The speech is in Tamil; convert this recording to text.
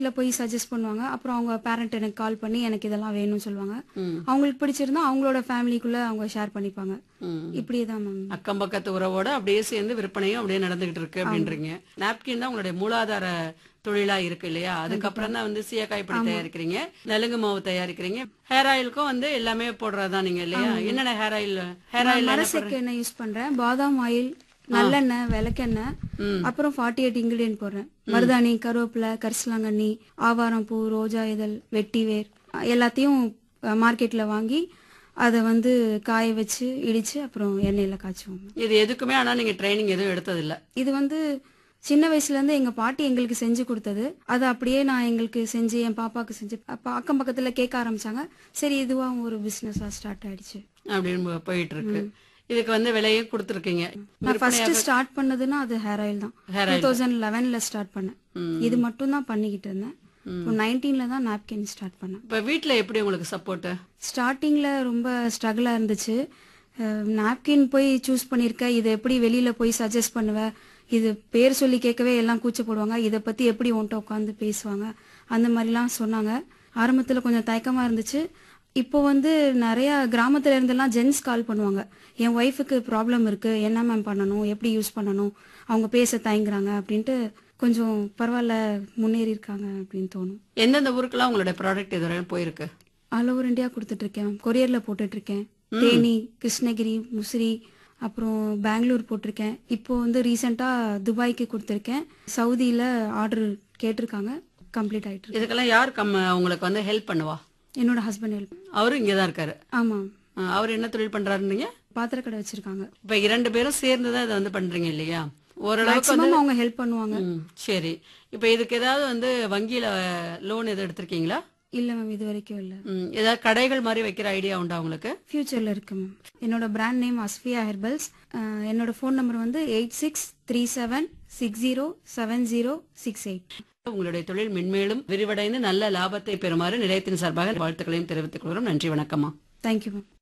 இல்ல போய் சஜஸ்ட் பண்ணுவாங்க அப்புறம் அவங்க பேரண்ட் எனக்கு கால் பண்ணி எனக்கு இதெல்லாம் வேணும்னு சொல்லுவாங்க ம். அவங்களுக்கு பிடிச்சிருந்தா அவங்களோட ஃபேமிலிக்குள்ள அவங்க ஷேர் பண்ணிப்பாங்க ம். இப்படியே தான் மேம் அக்கம் பக்கத்து உறவோட அப்படியே சேர்ந்து விற்பனையும் அப்படியே நடந்துகிட்டு இருக்கு அப்படின்றீங்க நாப்கின் தான் உங்களுடைய மூலாதார தொழிலா இருக்கு இல்லையா அதுக்கப்புறம் தான் வந்து சீயக்காய் பொடி தயாரிக்கிறீங்க நலுங்கு மாவு தயாரிக்கிறீங்க ஹேர் ஆயிலுக்கும் வந்து எல்லாமே போடுறதுதான் நீங்க இல்லையா என்னென்ன ஹேர் ஆயில் ஹேர் ஆயில் மரசெக்கு எண்ணெய் யூஸ் பண்றேன் பாதாம் ஆயில் நல்லெண்ணெய் விளக்கெண்ணெய் அப்புறம் ஃபார்ட்டி எயிட் இன்கிரீடியன்ட் போடுறேன் மருதாணி கருவேப்பிலை கரிசலாங்கண்ணி ஆவாரம் பூ ரோஜா இதழ் வெட்டிவேர் எல்லாத்தையும் மார்க்கெட்ல வாங்கி அதை வந்து காய வச்சு இடிச்சு அப்புறம் எண்ணெயில காய்ச்சுவோம் இது எதுக்குமே ஆனா நீங்க ட்ரைனிங் எதுவும் எடுத்தது இல்ல இது வந்து சின்ன வயசுல இருந்து எங்க பாட்டி எங்களுக்கு செஞ்சு கொடுத்தது அதை அப்படியே நான் எங்களுக்கு செஞ்சு என் பாப்பாக்கு செஞ்சு அப்ப அக்கம் பக்கத்துல கேட்க ஆரம்பிச்சாங்க சரி இதுவா ஒரு பிசினஸா ஸ்டார்ட் ஆயிடுச்சு அப்படின்னு போயிட்டு இருக்கு இதுக்கு வந்து விலையும் கொடுத்துருக்கீங்க நான் ஃபர்ஸ்ட் ஸ்டார்ட் பண்ணதுன்னா அது ஹேர் ஆயில் தான் டூ தௌசண்ட் லெவன்ல ஸ்டார்ட் பண்ணேன் இது மட்டும் தான் பண்ணிக்கிட்டு இருந்தேன் இப்போ நைன்டீன்ல தான் நாப்கின் ஸ்டார்ட் பண்ணேன் இப்ப வீட்ல எப்படி உங்களுக்கு சப்போர்ட் ஸ்டார்டிங்ல ரொம்ப ஸ்ட்ரகிளா இருந்துச்சு நாப்கின் போய் சூஸ் பண்ணிருக்க இதை எப்படி வெளியில போய் சஜஸ்ட் பண்ணுவ இது பேர் சொல்லி கேட்கவே எல்லாம் கூச்ச போடுவாங்க இதை பத்தி எப்படி உன்ட்ட உட்காந்து பேசுவாங்க அந்த மாதிரிலாம் சொன்னாங்க ஆரம்பத்துல கொஞ்சம் தயக்கமா இருந்துச்சு இப்போ வந்து நிறைய கிராமத்துல இருந்தெல்லாம் ஜென்ஸ் கால் பண்ணுவாங்க என் ஒய்ஃபுக்கு ப்ராப்ளம் இருக்கு என்ன மேம் பண்ணணும் எப்படி யூஸ் பண்ணணும் அவங்க பேச தயங்குறாங்க அப்படின்ட்டு கொஞ்சம் பரவாயில்ல முன்னேறி இருக்காங்க அப்படின்னு தோணும் எந்தெந்த ஊருக்கெல்லாம் உங்களுடைய ப்ராடக்ட் இதுவரை போயிருக்கு ஆல் ஓவர் இந்தியா கொடுத்துட்டு இருக்கேன் கொரியர்ல போட்டுட்டு இருக்கேன் தேனி கிருஷ்ணகிரி முசிறி அப்புறம் பெங்களூர் போட்டிருக்கேன் இப்போ வந்து ரீசெண்டா துபாய்க்கு கொடுத்துருக்கேன் சவுதியில ஆர்டர் கேட்டிருக்காங்க கம்ப்ளீட் ஆயிட்டு இருக்கு இதுக்கெல்லாம் யார் கம் உங்களுக்கு வந்து ஹெல்ப் பண்ணுவா என்னோட ஹஸ்பண்ட் ஹெல்ப் அவரும் இங்கதான் இருக்காரு ஆமா அஹ் அவர் என்ன தொழில் பண்றாருன்னீங்க பாத்திர கடை வச்சிருக்காங்க இப்ப இரண்டு பேரும் சேர்ந்து தான் இதை வந்து பண்றீங்க இல்லையா ஓரளவுக்கு வந்து மேக்ஸிமம் அவங்க ஹெல்ப் பண்ணுவாங்க ம், சரி இப்ப இதுக்கு ஏதாவது வந்து வங்கியில லோன் எதுவும் எடுத்திருக்கீங்களா இல்ல மேம் இது வரைக்கும் இல்ல ம், ஏதாவது கடைகள் மாதிரி வைக்கிற ஐடியா உண்டா உங்களுக்கு ஃபியூச்சர்ல இருக்கு மேம் என்னோட பிராண்ட் நேம் அஸ்பியா ஹெர்பல்ஸ் என்னோட ஃபோன் நம்பர் வந்து eight six three seven six zero seven zero six eight உங்களுடைய தொழில் மென்மேலும் விரிவடைந்து நல்ல லாபத்தை பெறுமாறு நிலையத்தின் சார்பாக வாழ்த்துக்களையும் தெரிவித்துக் கொள்கிறோம் நன்றி வணக்கம்மா தேங்க்யூ மேம்